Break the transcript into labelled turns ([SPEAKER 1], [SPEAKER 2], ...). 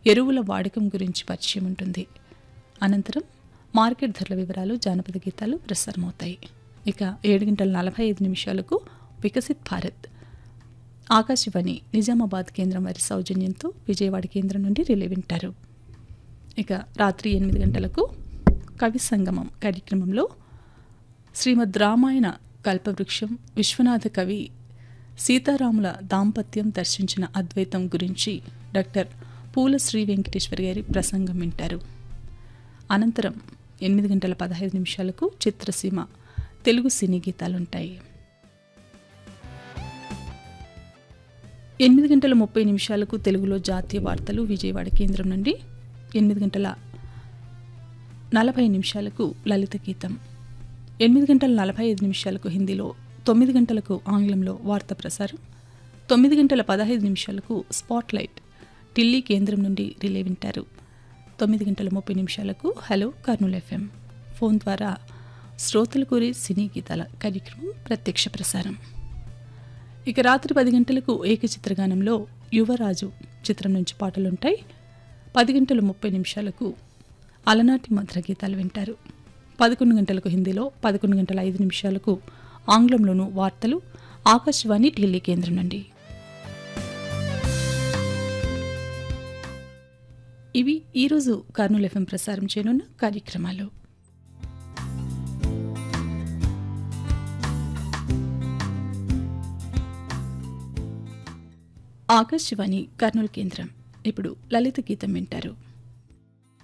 [SPEAKER 1] ఎరువుల వాడకం గురించి పరిచయం ఉంటుంది అనంతరం మార్కెట్ ధరల వివరాలు జానపద గీతాలు ప్రసారమవుతాయి ఇక ఏడు గంటల నలభై ఐదు నిమిషాలకు వికసిత్ భారత్ ఆకాశవాణి నిజామాబాద్ కేంద్రం వారి సౌజన్యంతో విజయవాడ కేంద్రం నుండి రిలే వింటారు ఇక రాత్రి ఎనిమిది గంటలకు కవి సంగమం కార్యక్రమంలో శ్రీమద్ రామాయణ కల్పవృక్షం విశ్వనాథ కవి సీతారాముల దాంపత్యం దర్శించిన అద్వైతం గురించి డాక్టర్ పూల శ్రీ వెంకటేశ్వర్ గారి ప్రసంగం వింటారు అనంతరం ఎనిమిది గంటల పదహైదు నిమిషాలకు చిత్రసీమ తెలుగు సినీ గీతాలుంటాయి ఎనిమిది గంటల ముప్పై నిమిషాలకు తెలుగులో జాతీయ వార్తలు విజయవాడ కేంద్రం నుండి ఎనిమిది గంటల నలభై నిమిషాలకు లలిత గీతం ఎనిమిది గంటల నలభై ఐదు నిమిషాలకు హిందీలో తొమ్మిది గంటలకు ఆంగ్లంలో వార్త ప్రసారం తొమ్మిది గంటల పదహైదు నిమిషాలకు స్పాట్లైట్ ఢిల్లీ కేంద్రం నుండి రిలే వింటారు తొమ్మిది గంటల ముప్పై నిమిషాలకు హలో కర్నూలు ఎఫ్ఎం ఫోన్ ద్వారా శ్రోతల కోరే సినీ గీతాల కార్యక్రమం ప్రత్యక్ష ప్రసారం ఇక రాత్రి పది గంటలకు ఏకచిత్రగానంలో యువరాజు చిత్రం నుంచి పాటలుంటాయి పది గంటల ముప్పై నిమిషాలకు అలనాటి మధుర గీతాలు వింటారు పదకొండు గంటలకు హిందీలో పదకొండు గంటల ఐదు నిమిషాలకు ఆంగ్లంలోనూ వార్తలు ఆకాశవాణి ఢిల్లీ కేంద్రం నుండి ఇవి ఈరోజు కర్నూలు ఎఫ్ఎం ప్రసారం చేయనున్న కార్యక్రమాలు ఆకాశవాణి కర్నూలు కేంద్రం ఇప్పుడు లలిత గీతం వింటారు